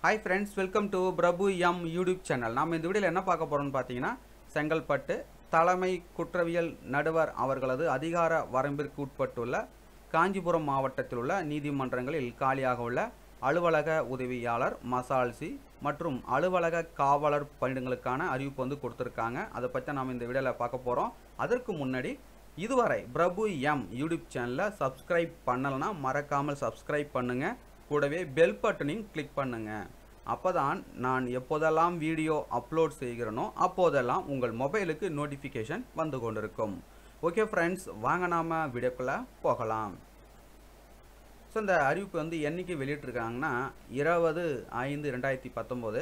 hi friends welcome to Prabhu M YouTube channel நாம் இந்த வீடியோவில் என்ன பார்க்க போகிறோம்னு பார்த்தீங்கன்னா செங்கல்பட்டு தலைமை குற்றவியல் நடுவர் அவர்களது அதிகார வரம்பிற்கு உட்பட்டுள்ள காஞ்சிபுரம் மாவட்டத்தில் உள்ள நீதிமன்றங்களில் காலியாக உள்ள அலுவலக உதவியாளர் மசால்சி மற்றும் அலுவலக காவலர் பணியிடங்களுக்கான அறிவிப்பு வந்து கொடுத்துருக்காங்க அதை பற்றி நாம் இந்த வீடியோவில் பார்க்க போகிறோம் அதற்கு முன்னாடி இதுவரை பிரபு எம் யூடியூப் சேனலை சப்ஸ்கிரைப் பண்ணலைன்னா மறக்காமல் சப்ஸ்கிரைப் பண்ணுங்கள் கூடவே பெல் பட்டனையும் கிளிக் பண்ணுங்கள் அப்பதான் நான் எப்போதெல்லாம் வீடியோ அப்லோட் செய்கிறேனோ அப்போதெல்லாம் உங்கள் மொபைலுக்கு நோட்டிஃபிகேஷன் வந்து கொண்டிருக்கும் ஓகே ஃப்ரெண்ட்ஸ் வாங்க நாம வீடியோக்குள்ளே போகலாம் ஸோ இந்த அறிவிப்பு வந்து என்னைக்கு வெளியிட்டிருக்காங்கன்னா இருபது ஐந்து ரெண்டாயிரத்தி பத்தொம்போது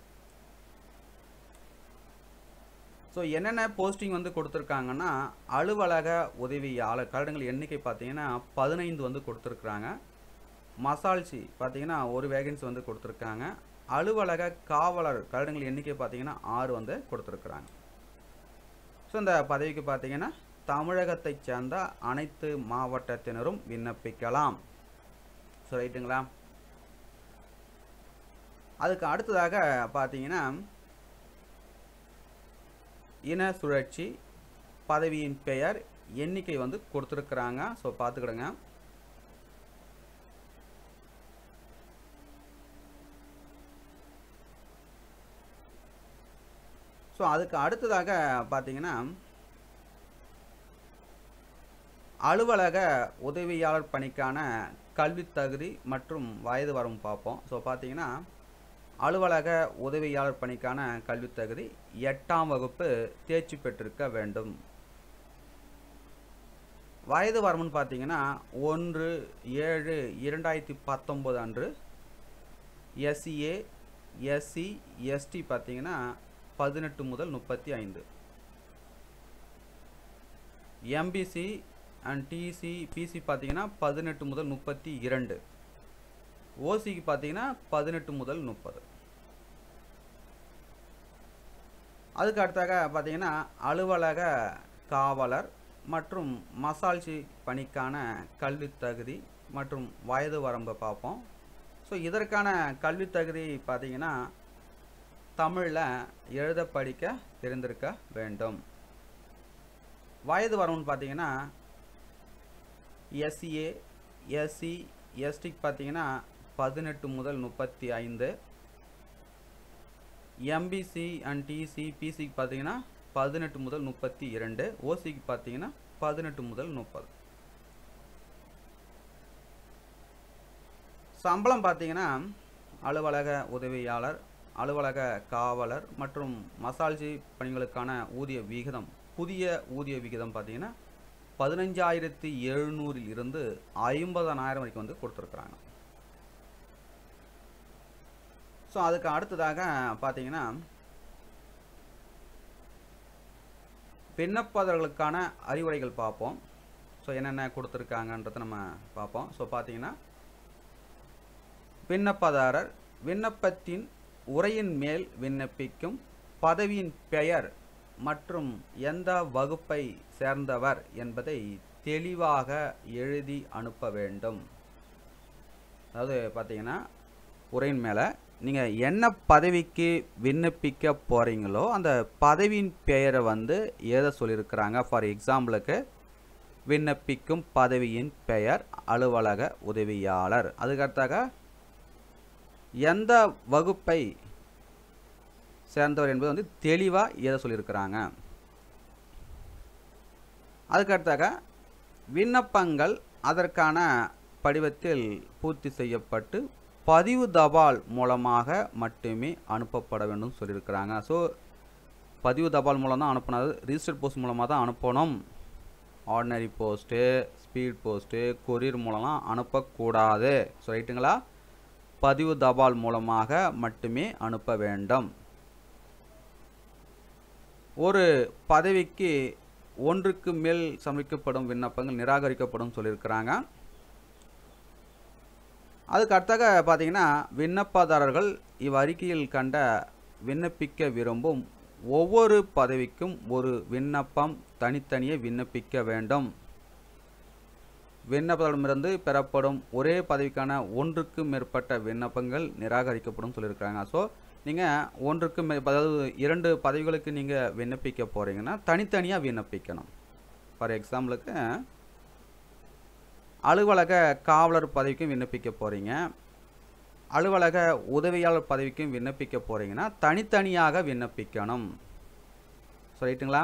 ஸோ என்னென்ன போஸ்டிங் வந்து கொடுத்துருக்காங்கன்னா அலுவலக உதவியாளர் கரடுங்கள் எண்ணிக்கை பார்த்தீங்கன்னா பதினைந்து வந்து கொடுத்துருக்குறாங்க மசால்சி பார்த்தீங்கன்னா ஒரு வேகன்சி வந்து கொடுத்துருக்காங்க அலுவலக காவலர் கரடுங்கள் எண்ணிக்கை பார்த்தீங்கன்னா ஆறு வந்து கொடுத்துருக்குறாங்க ஸோ இந்த பதவிக்கு பார்த்தீங்கன்னா தமிழகத்தைச் சேர்ந்த அனைத்து மாவட்டத்தினரும் விண்ணப்பிக்கலாம் ஸோ ரைட்டுங்களா அதுக்கு அடுத்ததாக பார்த்தீங்கன்னா இன சுழற்சி பதவியின் பெயர் எண்ணிக்கை வந்து கொடுத்துருக்குறாங்க ஸோ பார்த்துக்கிடுங்க ஸோ அதுக்கு அடுத்ததாக பார்த்தீங்கன்னா அலுவலக உதவியாளர் பணிக்கான கல்வித் தகுதி மற்றும் வயது வரம்பு பார்ப்போம் ஸோ பார்த்தீங்கன்னா அலுவலக உதவியாளர் பணிக்கான கல்வித் தகுதி எட்டாம் வகுப்பு தேர்ச்சி பெற்றிருக்க வேண்டும் வயது வரம்புன்னு பார்த்தீங்கன்னா ஒன்று ஏழு இரண்டாயிரத்தி பத்தொம்போது அன்று எஸ்சிஏ எஸ்சி எஸ்டி பார்த்தீங்கன்னா பதினெட்டு முதல் முப்பத்தி ஐந்து எம்பிசி அண்ட் டிசி பிசி பார்த்தீங்கன்னா பதினெட்டு முதல் முப்பத்தி இரண்டு ஓசிக்கு பார்த்தீங்கன்னா பதினெட்டு முதல் முப்பது அதுக்கு அடுத்தாக பார்த்தீங்கன்னா அலுவலக காவலர் மற்றும் மசால்சி பணிக்கான கல்வித் தகுதி மற்றும் வயது வரம்பை பார்ப்போம் ஸோ இதற்கான கல்வித் தகுதி பார்த்தீங்கன்னா தமிழில் எழுத படிக்க தெரிந்திருக்க வேண்டும் வயது வரம்புன்னு பார்த்தீங்கன்னா எஸ்சிஏ எஸ்சி எஸ்டிக்கு பார்த்தீங்கன்னா பதினெட்டு முதல் முப்பத்தி ஐந்து எம்பிசி அண்ட் டிசி பிசிக்கு பார்த்தீங்கன்னா பதினெட்டு முதல் முப்பத்தி இரண்டு ஓசிக்கு பார்த்தீங்கன்னா பதினெட்டு முதல் முப்பது சம்பளம் பார்த்தீங்கன்னா அலுவலக உதவியாளர் அலுவலக காவலர் மற்றும் மசால்ஜி பணிகளுக்கான ஊதிய விகிதம் புதிய ஊதிய விகிதம் பார்த்தீங்கன்னா பதினஞ்சாயிரத்தி எழுநூறில் இருந்து ஐம்பதனாயிரம் வரைக்கும் வந்து கொடுத்துருக்குறாங்க ஸோ அதுக்கு அடுத்ததாக பார்த்தீங்கன்னா விண்ணப்பதாரர்களுக்கான அறிவுரைகள் பார்ப்போம் ஸோ என்னென்ன கொடுத்துருக்காங்கன்றதை நம்ம பார்ப்போம் ஸோ பார்த்தீங்கன்னா விண்ணப்பதாரர் விண்ணப்பத்தின் உரையின் மேல் விண்ணப்பிக்கும் பதவியின் பெயர் மற்றும் எந்த வகுப்பை சேர்ந்தவர் என்பதை தெளிவாக எழுதி அனுப்ப வேண்டும் அதாவது பார்த்தீங்கன்னா உரையின் மேலே நீங்கள் என்ன பதவிக்கு விண்ணப்பிக்க போகிறீங்களோ அந்த பதவியின் பெயரை வந்து எழுத சொல்லியிருக்கிறாங்க ஃபார் எக்ஸாம்பிளுக்கு விண்ணப்பிக்கும் பதவியின் பெயர் அலுவலக உதவியாளர் அதுக்கடுத்தாக எந்த வகுப்பை சேர்ந்தவர் என்பது வந்து தெளிவாக எழுத சொல்லியிருக்கிறாங்க அதுக்கடுத்தாக விண்ணப்பங்கள் அதற்கான படிவத்தில் பூர்த்தி செய்யப்பட்டு பதிவு தபால் மூலமாக மட்டுமே அனுப்பப்பட வேண்டும் சொல்லியிருக்கிறாங்க ஸோ பதிவு தபால் மூலம் தான் அனுப்பினது ரிஜிஸ்டர் போஸ்ட் மூலமாக தான் அனுப்பணும் ordinary post speed post courier மூலம்லாம் அனுப்பக்கூடாது ஸோ ரைட்டுங்களா பதிவு தபால் மூலமாக மட்டுமே அனுப்ப வேண்டும் ஒரு பதவிக்கு ஒன்றுக்கு மேல் சமைக்கப்படும் விண்ணப்பங்கள் நிராகரிக்கப்படும் சொல்லியிருக்கிறாங்க அதுக்கு அடுத்தாக பார்த்தீங்கன்னா விண்ணப்பதாரர்கள் இவ்வறிக்கையில் கண்ட விண்ணப்பிக்க விரும்பும் ஒவ்வொரு பதவிக்கும் ஒரு விண்ணப்பம் தனித்தனியே விண்ணப்பிக்க வேண்டும் விண்ணப்பத்திடமிருந்து பெறப்படும் ஒரே பதவிக்கான ஒன்றுக்கு மேற்பட்ட விண்ணப்பங்கள் நிராகரிக்கப்படும் சொல்லியிருக்கிறாங்க ஸோ நீங்கள் ஒன்றுக்கு மே அதாவது இரண்டு பதவிகளுக்கு நீங்கள் விண்ணப்பிக்க போகிறீங்கன்னா தனித்தனியாக விண்ணப்பிக்கணும் ஃபார் எக்ஸாம்பிளுக்கு அலுவலக காவலர் பதவிக்கும் விண்ணப்பிக்க போகிறீங்க அலுவலக உதவியாளர் பதவிக்கும் விண்ணப்பிக்க போகிறீங்கன்னா தனித்தனியாக விண்ணப்பிக்கணும் சொல்லிட்டுங்களா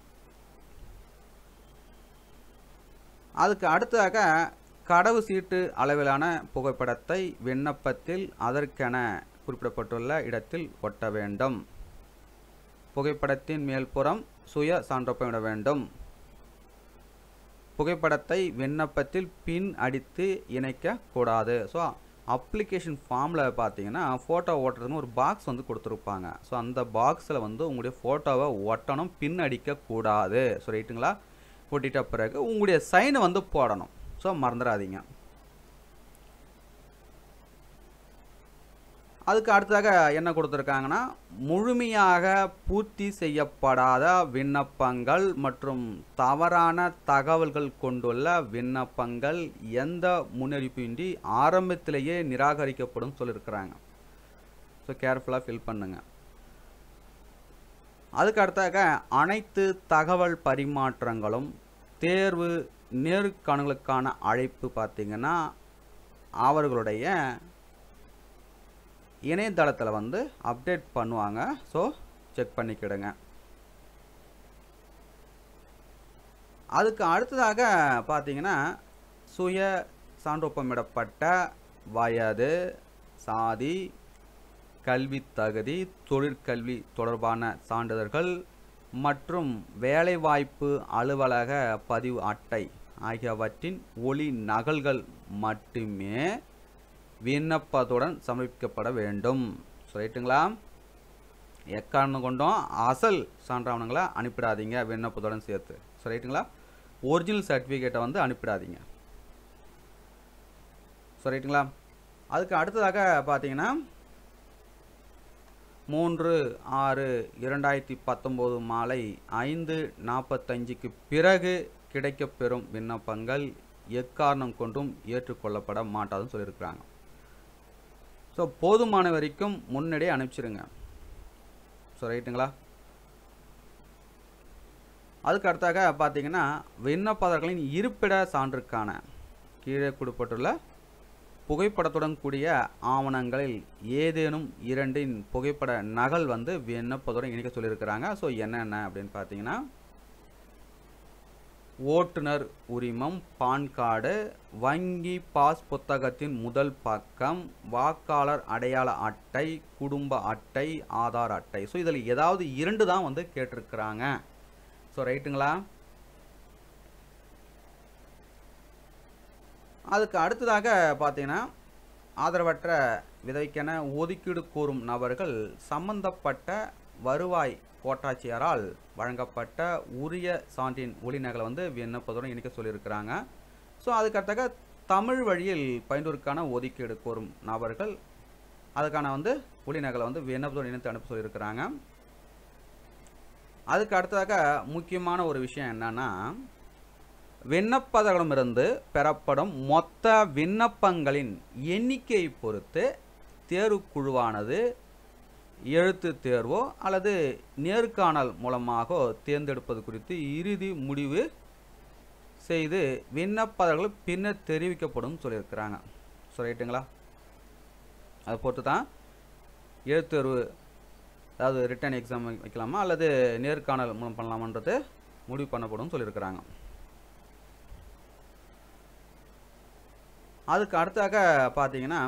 அதுக்கு அடுத்ததாக கடவு சீட்டு அளவிலான புகைப்படத்தை விண்ணப்பத்தில் அதற்கென குறிப்பிடப்பட்டுள்ள இடத்தில் ஒட்ட வேண்டும் புகைப்படத்தின் மேல்புறம் சுய சான்றொப்பமிட வேண்டும் புகைப்படத்தை விண்ணப்பத்தில் பின் அடித்து இணைக்கக்கூடாது ஸோ அப்ளிகேஷன் ஃபார்மில் பார்த்தீங்கன்னா ஃபோட்டோ ஓட்டுறதுன்னு ஒரு பாக்ஸ் வந்து கொடுத்துருப்பாங்க ஸோ அந்த பாக்ஸில் வந்து உங்களுடைய ஃபோட்டோவை ஒட்டணும் பின் அடிக்கக்கூடாது ஸோ ரைட்டுங்களா ஒட்டிட்ட பிறகு உங்களுடைய சைனை வந்து போடணும் ஸோ மறந்துடாதீங்க அதுக்கு அடுத்ததாக என்ன கொடுத்துருக்காங்கன்னா முழுமையாக பூர்த்தி செய்யப்படாத விண்ணப்பங்கள் மற்றும் தவறான தகவல்கள் கொண்டுள்ள விண்ணப்பங்கள் எந்த முன்னறிவிப்பின்றி ஆரம்பத்திலேயே நிராகரிக்கப்படும் சொல்லியிருக்கிறாங்க ஸோ கேர்ஃபுல்லாக ஃபில் பண்ணுங்க அதுக்கு அடுத்தாக அனைத்து தகவல் பரிமாற்றங்களும் தேர்வு நேர்காணலுக்கான அழைப்பு பார்த்தீங்கன்னா அவர்களுடைய இணையதளத்தில் வந்து அப்டேட் பண்ணுவாங்க ஸோ செக் பண்ணிக்கிடுங்க அதுக்கு அடுத்ததாக பார்த்தீங்கன்னா சுய சான்றொப்பமிடப்பட்ட வயது சாதி கல்வி தகுதி தொழிற்கல்வி தொடர்பான சான்றிதழ்கள் மற்றும் வேலைவாய்ப்பு அலுவலக பதிவு அட்டை ஆகியவற்றின் ஒளி நகல்கள் மட்டுமே விண்ணப்பத்துடன் சமர்ப்பிக்கப்பட வேண்டும் ரைட்டுங்களா எக்காரணம் கொண்டும் அசல் சான்றாவணங்களை அனுப்பிடாதீங்க விண்ணப்பத்துடன் சேர்த்து ரைட்டுங்களா ஒரிஜினல் சர்டிஃபிகேட்டை வந்து அனுப்பிடாதீங்க ரைட்டுங்களா அதுக்கு அடுத்ததாக பார்த்தீங்கன்னா மூன்று ஆறு இரண்டாயிரத்தி பத்தொம்போது மாலை ஐந்து நாற்பத்தஞ்சுக்கு பிறகு கிடைக்கப்பெறும் விண்ணப்பங்கள் எக்காரணம் கொண்டும் ஏற்றுக்கொள்ளப்பட மாட்டாதுன்னு சொல்லியிருக்கிறாங்க ஸோ போதுமான வரைக்கும் முன்னாடியே அனுப்பிச்சிருங்க ஸோ ரைட்டுங்களா அதுக்கு அடுத்தாக பார்த்தீங்கன்னா விண்ணப்பதாரர்களின் இருப்பிட சான்றுக்கான கீழே கொடுப்பட்டுள்ள புகைப்படத்துடன் கூடிய ஆவணங்களில் ஏதேனும் இரண்டின் புகைப்பட நகல் வந்து விண்ணப்பத்துடன் இணைக்க சொல்லியிருக்கிறாங்க ஸோ என்னென்ன அப்படின்னு பார்த்தீங்கன்னா ஓட்டுநர் உரிமம் பான் கார்டு வங்கி பாஸ் புத்தகத்தின் முதல் பக்கம் வாக்காளர் அடையாள அட்டை குடும்ப அட்டை ஆதார் அட்டை ஸோ இதில் ஏதாவது இரண்டு தான் வந்து கேட்டிருக்கிறாங்க ஸோ ரைட்டுங்களா அதுக்கு அடுத்ததாக பார்த்தீங்கன்னா ஆதரவற்ற விதைக்கென ஒதுக்கீடு கோரும் நபர்கள் சம்பந்தப்பட்ட வருவாய் கோட்டாட்சியரால் வழங்கப்பட்ட உரிய சான்றின் ஒளிநகலை வந்து விண்ணப்பத்துடன் இணைக்க சொல்லியிருக்கிறாங்க ஸோ அதுக்கடுத்தாக தமிழ் வழியில் பயின்றோருக்கான ஒதுக்கீடு கோரும் நபர்கள் அதுக்கான வந்து ஒளிநகலை வந்து விண்ணப்பத்துடன் இணைத்து அனுப்ப சொல்லியிருக்கிறாங்க அதுக்கு அடுத்ததாக முக்கியமான ஒரு விஷயம் என்னன்னா விண்ணப்பதகளிடமிருந்து பெறப்படும் மொத்த விண்ணப்பங்களின் எண்ணிக்கையை பொறுத்து தேர்வுக்குழுவானது எழுத்து தேர்வோ அல்லது நேர்காணல் மூலமாக தேர்ந்தெடுப்பது குறித்து இறுதி முடிவு செய்து விண்ணப்பதர்கள் பின்னர் தெரிவிக்கப்படும் சொல்லியிருக்கிறாங்க ஸோ ரைட்டுங்களா அதை பொறுத்து தான் எழுத்து தேர்வு அதாவது ரிட்டன் எக்ஸாம் வைக்கலாமா அல்லது நேர்காணல் மூலம் பண்ணலாமான்றது முடிவு பண்ணப்படும் சொல்லியிருக்கிறாங்க அதுக்கு அடுத்தாக பார்த்தீங்கன்னா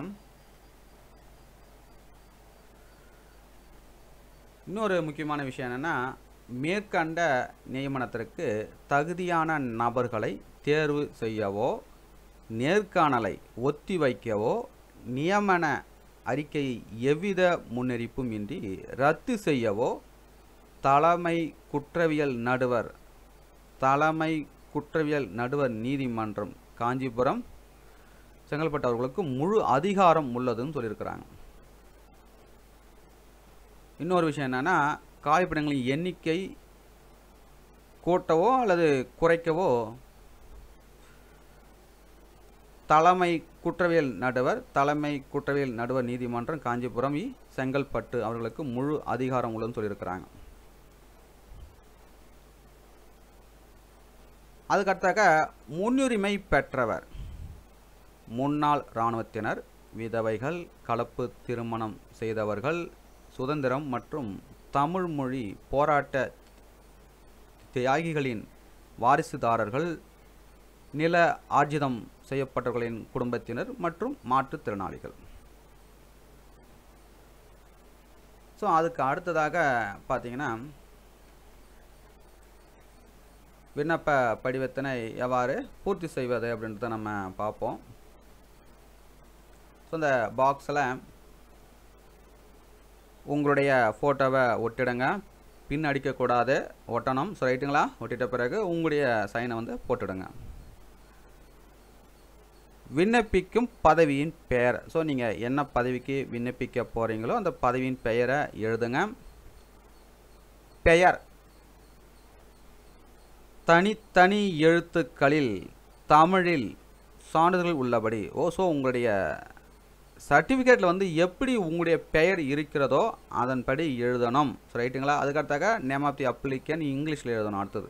இன்னொரு முக்கியமான விஷயம் என்னென்னா மேற்கண்ட நியமனத்திற்கு தகுதியான நபர்களை தேர்வு செய்யவோ நேர்காணலை ஒத்தி வைக்கவோ நியமன அறிக்கையை எவ்வித முன்னறிப்பும் இன்றி ரத்து செய்யவோ தலைமை குற்றவியல் நடுவர் தலைமை குற்றவியல் நடுவர் நீதிமன்றம் காஞ்சிபுரம் செங்கல்பட்டு அவர்களுக்கு முழு அதிகாரம் உள்ளதுன்னு சொல்லியிருக்கிறாங்க இன்னொரு விஷயம் என்னென்னா காலிப்பிடங்களின் எண்ணிக்கை கூட்டவோ அல்லது குறைக்கவோ தலைமை குற்றவியல் நடுவர் தலைமை குற்றவியல் நடுவர் நீதிமன்றம் காஞ்சிபுரம் இ செங்கல்பட்டு அவர்களுக்கு முழு அதிகாரம் உள்ளதுன்னு சொல்லியிருக்கிறாங்க அதுக்கடுத்தாக முன்னுரிமை பெற்றவர் முன்னாள் இராணுவத்தினர் விதவைகள் கலப்பு திருமணம் செய்தவர்கள் சுதந்திரம் மற்றும் தமிழ் மொழி போராட்ட தியாகிகளின் வாரிசுதாரர்கள் நில ஆர்ஜிதம் செய்யப்பட்டவர்களின் குடும்பத்தினர் மற்றும் மாற்றுத்திறனாளிகள் ஸோ அதுக்கு அடுத்ததாக பார்த்தீங்கன்னா விண்ணப்ப படிவத்தினை எவ்வாறு பூர்த்தி செய்வது அப்படின்றத நம்ம பார்ப்போம் ஸோ இந்த பாக்ஸில் உங்களுடைய ஃபோட்டோவை ஒட்டிடுங்க பின் அடிக்கக்கூடாது ஒட்டணும் ஸோ ரைட்டுங்களா ஒட்டிட்ட பிறகு உங்களுடைய சைனை வந்து போட்டுடுங்க விண்ணப்பிக்கும் பதவியின் பெயர் ஸோ நீங்கள் என்ன பதவிக்கு விண்ணப்பிக்க போகிறீங்களோ அந்த பதவியின் பெயரை எழுதுங்க பெயர் தனித்தனி எழுத்துக்களில் தமிழில் சான்றிதழ்கள் உள்ளபடி ஓ ஸோ உங்களுடைய சர்டிஃபிகேட்டில் வந்து எப்படி உங்களுடைய பெயர் இருக்கிறதோ அதன்படி எழுதணும் ஸோ ரைட்டுங்களா அதுக்கடுத்தாக நேம் ஆஃப் தி அப்ளிகன் இங்கிலீஷில் எழுதணும் அடுத்தது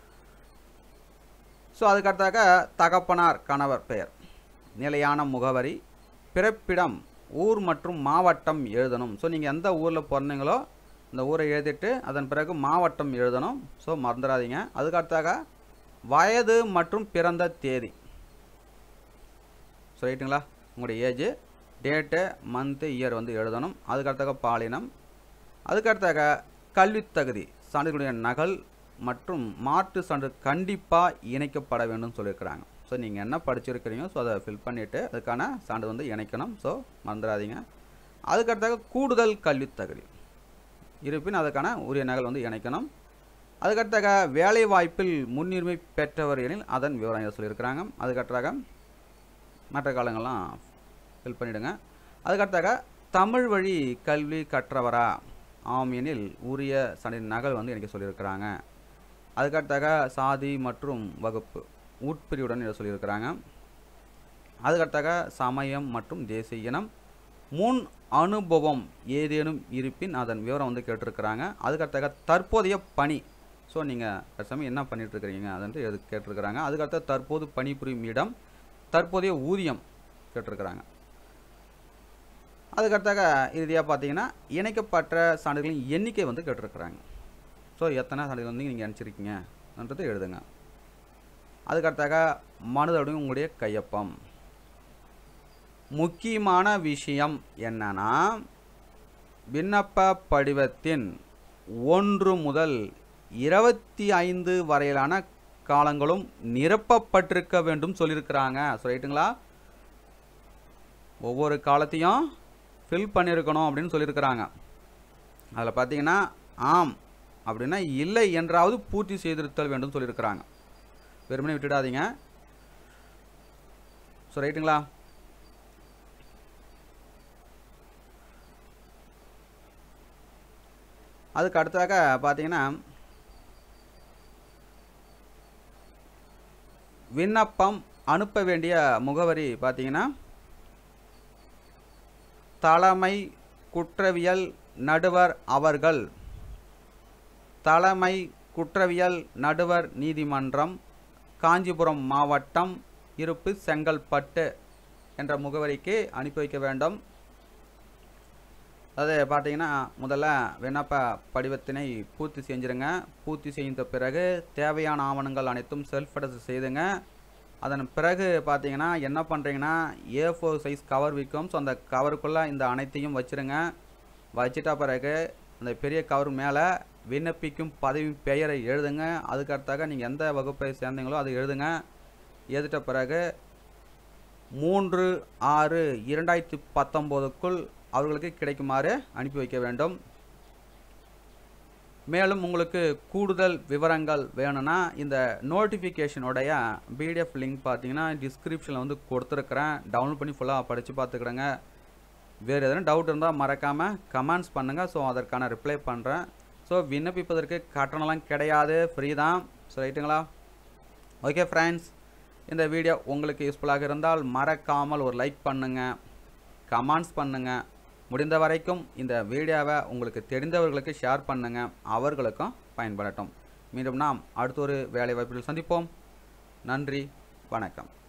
ஸோ அதுக்கடுத்தாக தகப்பனார் கணவர் பெயர் நிலையான முகவரி பிறப்பிடம் ஊர் மற்றும் மாவட்டம் எழுதணும் ஸோ நீங்கள் எந்த ஊரில் பிறந்தீங்களோ இந்த ஊரை எழுதிட்டு அதன் பிறகு மாவட்டம் எழுதணும் ஸோ மறந்துடாதீங்க அதுக்கடுத்தாக வயது மற்றும் பிறந்த தேதி ஸோ ரைட்டுங்களா உங்களுடைய ஏஜ் டேட்டு மந்த்து இயர் வந்து எழுதணும் அதுக்கடுத்தாக பாலினம் அதுக்கடுத்தாக கல்வித் தகுதி சான்றிதழுடைய நகல் மற்றும் மாற்று சான்று கண்டிப்பாக இணைக்கப்பட வேண்டும் சொல்லியிருக்கிறாங்க ஸோ நீங்கள் என்ன படிச்சிருக்கிறீங்க ஸோ அதை ஃபில் பண்ணிவிட்டு அதுக்கான சான்று வந்து இணைக்கணும் ஸோ மறந்துடாதீங்க அதுக்கடுத்தாக கூடுதல் கல்வித் தகுதி இருப்பின் அதுக்கான உரிய நகல் வந்து இணைக்கணும் அதுக்கடுத்தாக வேலை வாய்ப்பில் முன்னுரிமை பெற்றவர் எனில் அதன் விவரம் இதை சொல்லியிருக்கிறாங்க அதுக்கடுத்தாக மற்ற காலங்கள்லாம் ஃபில் பண்ணிவிடுங்க அதுக்கடுத்தாக தமிழ் வழி கல்வி கற்றவரா ஆம் எனில் உரிய சனின் நகல் வந்து எனக்கு சொல்லியிருக்கிறாங்க அதுக்கடுத்தாக சாதி மற்றும் வகுப்பு உட்பிரிவுடன் இதை சொல்லியிருக்கிறாங்க அதுக்கடுத்தாக சமயம் மற்றும் தேசிய இனம் முன் அனுபவம் ஏதேனும் இருப்பின் அதன் விவரம் வந்து கேட்டிருக்கிறாங்க அதுக்கடுத்தாக தற்போதைய பணி ஸோ நீங்கள் தற்சமயம் என்ன பண்ணிட்டு இருக்கிறீங்க அதுன்ட்டு எது கேட்டிருக்கிறாங்க அதுக்கடுத்த தற்போது பணிபுரியும் இடம் தற்போதைய ஊதியம் கேட்டிருக்கிறாங்க அதுக்கடுத்தாக இறுதியாக பார்த்தீங்கன்னா இணைக்கப்பட்ட சான்றுகளின் எண்ணிக்கை வந்து கேட்டிருக்கிறாங்க ஸோ எத்தனை சான்றுகள் வந்து நீங்கள் அனுப்பிச்சிருக்கீங்கன்றது எழுதுங்க அதுக்கடுத்தாக மனுதோடையும் உங்களுடைய கையொப்பம் முக்கியமான விஷயம் என்னன்னா விண்ணப்ப படிவத்தின் ஒன்று முதல் இருபத்தி ஐந்து வரையிலான காலங்களும் நிரப்பப்பட்டிருக்க வேண்டும் சொல்லியிருக்கிறாங்க சொல்லிட்டுங்களா ஒவ்வொரு காலத்தையும் ஃபில் பண்ணியிருக்கணும் அப்படின்னு சொல்லியிருக்கிறாங்க அதில் பார்த்தீங்கன்னா ஆம் அப்படின்னா இல்லை என்றாவது பூர்த்தி செய்திருத்தல் வேண்டும் சொல்லியிருக்கிறாங்க வெறுமனே விட்டுடாதீங்க ஸோ ரைட்டுங்களா அதுக்கு அடுத்ததாக பார்த்தீங்கன்னா விண்ணப்பம் அனுப்ப வேண்டிய முகவரி பார்த்தீங்கன்னா தலைமை குற்றவியல் நடுவர் அவர்கள் தலைமை குற்றவியல் நடுவர் நீதிமன்றம் காஞ்சிபுரம் மாவட்டம் இருப்பு செங்கல்பட்டு என்ற முகவரிக்கு அனுப்பி வைக்க வேண்டும் அது பார்த்தீங்கன்னா முதல்ல விண்ணப்ப படிவத்தினை பூர்த்தி செஞ்சிருங்க பூர்த்தி செய்த பிறகு தேவையான ஆவணங்கள் அனைத்தும் செல்ஃப் அடஸ் செய்துங்க அதன் பிறகு பார்த்தீங்கன்னா என்ன பண்ணுறீங்கன்னா ஏ ஃபோர் சைஸ் கவர் விற்கும் ஸோ அந்த கவருக்குள்ளே இந்த அனைத்தையும் வச்சுருங்க வச்சிட்ட பிறகு அந்த பெரிய கவர் மேலே விண்ணப்பிக்கும் பதவி பெயரை எழுதுங்க அதுக்கடுத்தாக நீங்கள் எந்த வகுப்பை சேர்ந்தீங்களோ அதை எழுதுங்க எழுதிட்ட பிறகு மூன்று ஆறு இரண்டாயிரத்தி பத்தொம்போதுக்குள் அவர்களுக்கு கிடைக்குமாறு அனுப்பி வைக்க வேண்டும் மேலும் உங்களுக்கு கூடுதல் விவரங்கள் வேணும்னா இந்த நோட்டிஃபிகேஷனுடைய பிடிஎஃப் லிங்க் பார்த்தீங்கன்னா டிஸ்கிரிப்ஷனில் வந்து கொடுத்துருக்குறேன் டவுன்லோட் பண்ணி ஃபுல்லாக படித்து பார்த்துக்கிடுங்க வேறு எதனா டவுட் இருந்தால் மறக்காமல் கமெண்ட்ஸ் பண்ணுங்கள் ஸோ அதற்கான ரிப்ளை பண்ணுறேன் ஸோ விண்ணப்பிப்பதற்கு கட்டணம்லாம் கிடையாது ஃப்ரீ தான் ஸோ ரைட்டுங்களா ஓகே ஃப்ரெண்ட்ஸ் இந்த வீடியோ உங்களுக்கு யூஸ்ஃபுல்லாக இருந்தால் மறக்காமல் ஒரு லைக் பண்ணுங்கள் கமெண்ட்ஸ் பண்ணுங்கள் முடிந்த வரைக்கும் இந்த வீடியோவை உங்களுக்கு தெரிந்தவர்களுக்கு ஷேர் பண்ணுங்கள் அவர்களுக்கும் பயன்படட்டும் மீண்டும் நாம் அடுத்த ஒரு வேலை வாய்ப்பில் சந்திப்போம் நன்றி வணக்கம்